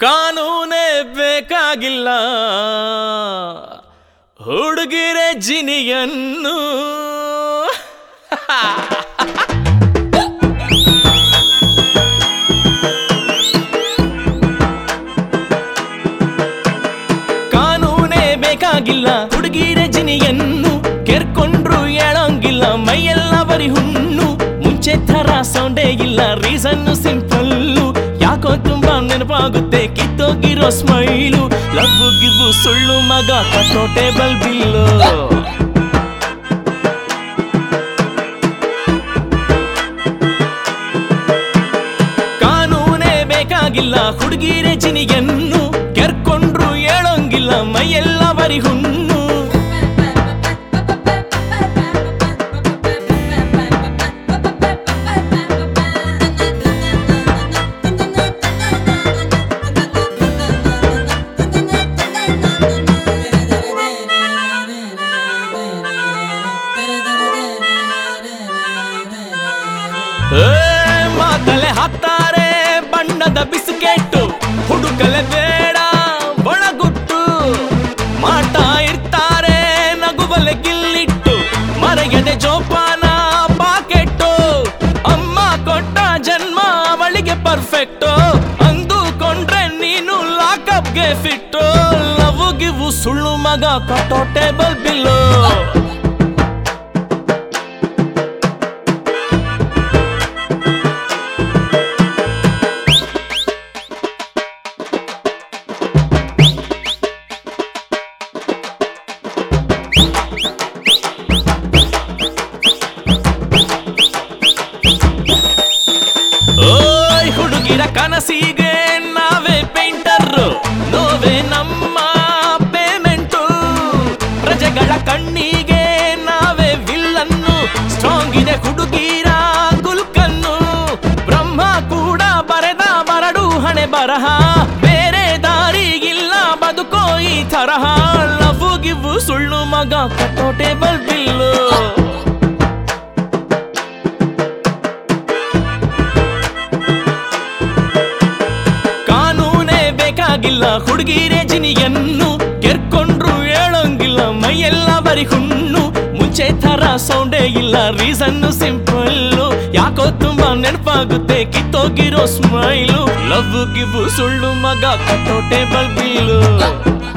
ಕಾನೂನೇ ಬೇಕಾಗಿಲ್ಲ ಹುಡುಗಿರೆ ಜಿನಿಯನ್ನು ಕಾನೂನೇ ಬೇಕಾಗಿಲ್ಲ ಹುಡುಗಿರೆ ಜಿನಿಯನ್ನು ಕೆರ್ಕೊಂಡ್ರು ಹೇಳಂಗಿಲ್ಲ ಮೈಯೆಲ್ಲ ಬರಿ ಹುಣ್ಣು ಮುಂಚೆ ತರ ಸೌಂಡೇ ಇಲ್ಲ ರೀಸನ್ನು ಸಿಂಪಲ್ಲು ಯಾಕೋ ತುಂಬಾ ನೆನಪಾಗುತ್ತೆ ಕಿತ್ತೋಗಿರೋ ಸ್ಮೈಲು ಲವ್ ಗಿವು ಸುಳ್ಳು ಮಗ ಕಟ್ಟೋ ಟೇಬಲ್ ಬಿಲ್ಲು ಕಾನೂನೇ ಬೇಕಾಗಿಲ್ಲ ಹುಡುಗಿರೆ ಜಿನಿಯನ್ನು ಕೆರ್ಕೊಂಡ್ರು ಹೇಳೋಂಗಿಲ್ಲ ಮೈಯೆಲ್ಲ ಬರಿ ಹುಣ್ಣು ಏ, ಮಾತಲೆ ಹಾಕ್ತಾರೆ ಬಣ್ಣದ ಬಿಸ್ಕೆಟ್ಟು ಹುಡುಕಲೆ ಬೇಡ ಒಳಗುಟ್ಟು ಮಾಡ್ತಾ ಇರ್ತಾರೆ ನಗುವಲೆ ಗಿಲ್ಲಿಟ್ಟು ಮರೆಯದೆ ಜೋಪಾನ ಪಾಕೆಟ್ಟು ಅಮ್ಮ ಕೊಟ್ಟ ಜನ್ಮ ಅವಳಿಗೆ ಪರ್ಫೆಕ್ಟು ಅಂದುಕೊಂಡ್ರೆ ನೀನು ಲಾಕಪ್ಗೆ ಫಿಟ್ಟು ಲವ್ ಗಿವು ಸುಳ್ಳು ಮಗ ಕಟ್ಟೋ ಟೇಬಲ್ ಬಿಲ್ಲು ಓಯ್ ಹುಡುಗಿರ ಕನಸಿಗೆ ನಾವೇ ಪೇಂಟರ್ ನೋವೇ ನಮ್ಮ ಪೇಮೆಂಟು ಪ್ರಜೆಗಳ ಕಣ್ಣಿಗೆ ನಾವೇ ವಿಲ್ಲನ್ನು ಸ್ಟ್ರಾಂಗ್ ಇದೆ ಹುಡುಗಿರ ಗುಲ್ಕನ್ನು ಬ್ರಹ್ಮ ಕೂಡ ಬರೆದ ಬರಡು ಹಣೆ ಬರಹ ಬೇರೆ ದಾರಿಗಿಲ್ಲ ಬದುಕೋ ಈ ತರಹ ಲವ್ ಗಿವು ಸುಳ್ಳು ಮಗ ಕಟ್ಟೋ ಟೇಬಲ್ ಬಿಲ್ಲು ಕಾನೂನೇ ಬೇಕಾಗಿಲ್ಲ ಹುಡುಗಿರೆ ಜಿನಿಯನ್ನು ಕೆರ್ಕೊಂಡ್ರು ಹೇಳೋಂಗಿಲ್ಲ ಮೈಯೆಲ್ಲ ಬರಿ ಹುಣ್ಣು ಮುಂಚೆ ತರ ಸೌಂಡೇ ಇಲ್ಲ ರೀಸನ್ನು ಸಿಂಪಲ್ಲು ಯಾಕೋ ತುಂಬಾ ನೆನಪಾಗುತ್ತೆ ಕಿತ್ತೋಗಿರೋ ಸ್ಮೈಲು ಲವ್ ಗಿವು ಸುಳ್ಳು ಮಗ ಕಟ್ಟೋ ಟೇಬಲ್ ಬಿಲ್ಲು